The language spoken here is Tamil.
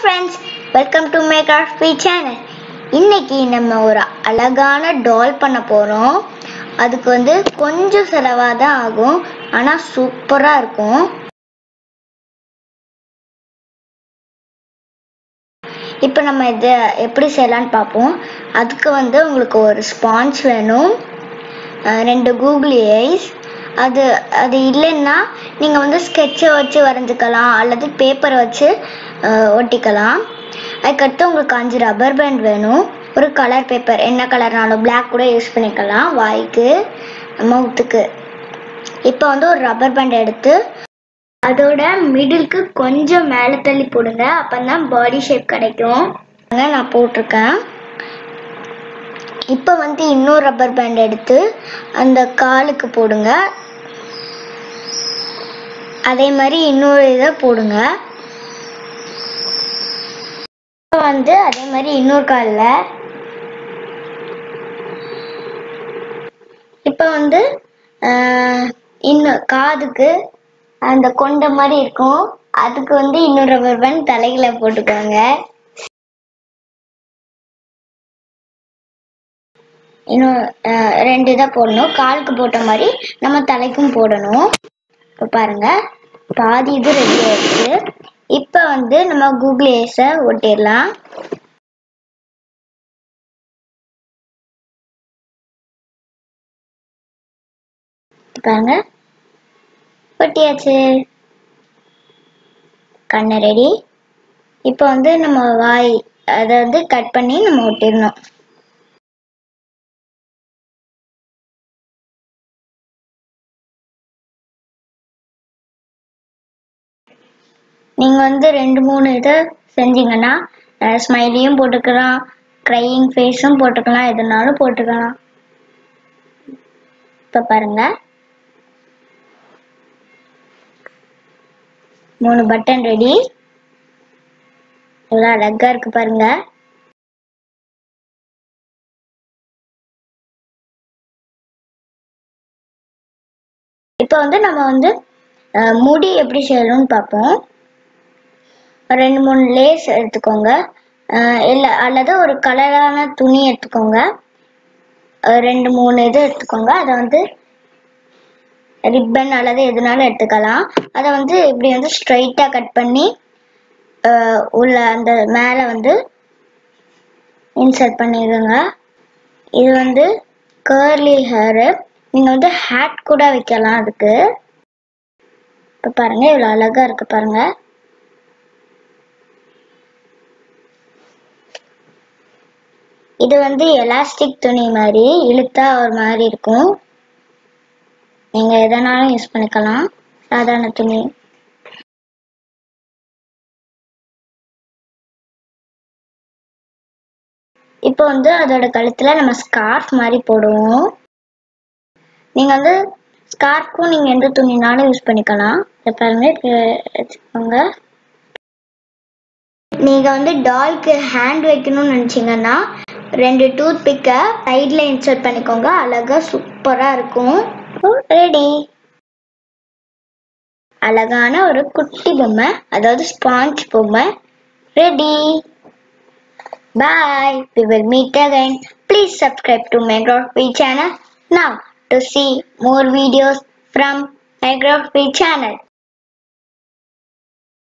Friends welcome to make free channel இன்னைக்கு நம்ம ஒரு அழகான டால் பண்ண போகிறோம் அதுக்கு வந்து கொஞ்சம் செலவாக தான் ஆகும் ஆனால் சூப்பராக இருக்கும் இப்போ நம்ம இதை எப்படி செய்யலான்னு பார்ப்போம் அதுக்கு வந்து உங்களுக்கு ஒரு ஸ்பாஞ்ச் வேணும் அஹ் ரெண்டு கூகுள் ஐஸ் அது அது இல்லைன்னா நீங்கள் வந்து ஸ்கெட்சை வச்சு வரைஞ்சிக்கலாம் அல்லது பேப்பரை வச்சு அஹ், ஒட்டிக்கலாம் அதுக்கடுத்து உங்களுக்கு அஞ்சு ரப்பர் பேண்ட் வேணும் ஒரு கலர் பேப்பர் என்ன கலர்னாலும் பிளாக் கூட யூஸ் பண்ணிக்கலாம் வாய்க்கு மவுத்துக்கு இப்போ வந்து ஒரு ரப்பர் பேண்ட் எடுத்து அதோட மிடிலுக்கு கொஞ்சம் மேலே தள்ளி போடுங்க அப்போ தான் பாடி ஷேப் கிடைக்கும் அதான் நான் போட்டிருக்கேன் இப்போ வந்து இன்னொரு ரப்பர் பேண்ட் எடுத்து அந்த காலுக்கு போடுங்க அதே மாதிரி இன்னொரு இதை போடுங்க இப்போ வந்து அதே மாதிரி இன்னொரு காலில் இப்போ வந்து ஆஹ், இன்னும் காதுக்கு அந்த கொண்ட மாதிரி இருக்கும் அதுக்கு வந்து இன்னொரு ரப்பர் பேண்ட் தலைகளை போட்டுக்கோங்க இன்னும் அஹ், ரெண்டு இதாக போடணும் காலுக்கு போட்ட மாதிரி நம்ம தலைக்கும் போடணும் இப்போ பாருங்க பாதி இது ரெடி ஆயிடுச்சு இப்போ வந்து நம்ம கூகுள் ஏஸை ஒட்டிடலாம் பாருங்க ஒட்டியாச்சு கண்ணு ரெடி இப்போ வந்து நம்ம வாய் அதை வந்து கட் பண்ணி நம்ம ஒட்டிடணும் நீங்கள் வந்து ரெண்டு மூணு இதை செஞ்சீங்கன்னா ஸ்மைலியும் போட்டுக்கலாம் க்ரையிங் ஃபேஸும் போட்டுக்கலாம் எதுனாலும் போட்டுக்கலாம் இப்போ பாருங்க மூணு பட்டன் ரெடி எவ்வளோ அழகா இருக்கு பாருங்க இப்போ வந்து நம்ம வந்து அஹ், முடி எப்படி செய்யணும்னு பார்ப்போம் ஒரு ரெண்டு மூணு லேஸ் எடுத்துக்கோங்க அஹ், இல்லை அல்லது ஒரு கலரான துணி எடுத்துக்கோங்க அஹ், ரெண்டு மூணு இது எடுத்துக்கோங்க அதை வந்து ரிப்பன் அல்லது எதுனாலும் எடுத்துக்கலாம் அதை வந்து இப்படி வந்து ஸ்ட்ரைட்டாக கட் பண்ணி அஹ், உள்ள அந்த மேலே வந்து இன்சர்ட் பண்ணிடுங்க இது வந்து கேர்லி ஹேரு நீங்கள் வந்து ஹேட் கூட வைக்கலாம் அதுக்கு இப்போ பாருங்க இவ்வளோ அழகா இருக்கு பாருங்க இது வந்து எலாஸ்டிக் துணி மாதிரி இழுத்தா ஒரு மாதிரி இருக்கும் நீங்க எதனாலும் யூஸ் பண்ணிக்கலாம் சாதாரண துணி இப்போ வந்து அதோட கழுத்துல நம்ம ஸ்கார்ஃப் மாதிரி போடுவோம் நீங்க வந்து ஸ்கார்ஃப்க்கும் நீங்க எந்த துணினாலும் யூஸ் பண்ணிக்கலாம் இதை பாருங்க இப்படி வச்சுக்கோங்க நீங்க வந்து டால்க்கு ஹேண்ட் வைக்கணும்னு நினைச்சீங்கன்னா ரெண்டு டூத் பிக்கை சைட்ல இன்சர்ட் பண்ணிக்கோங்க அழகா சூப்பரா இருக்கும் ரெடி அழகான ஒரு குட்டி பொம்மை அதாவது ஸ்பாஞ்ச் பொம்மை ready Bye. We will meet again. Please subscribe to Minecraft Free channel now to see more videos from Minecraft Free channel.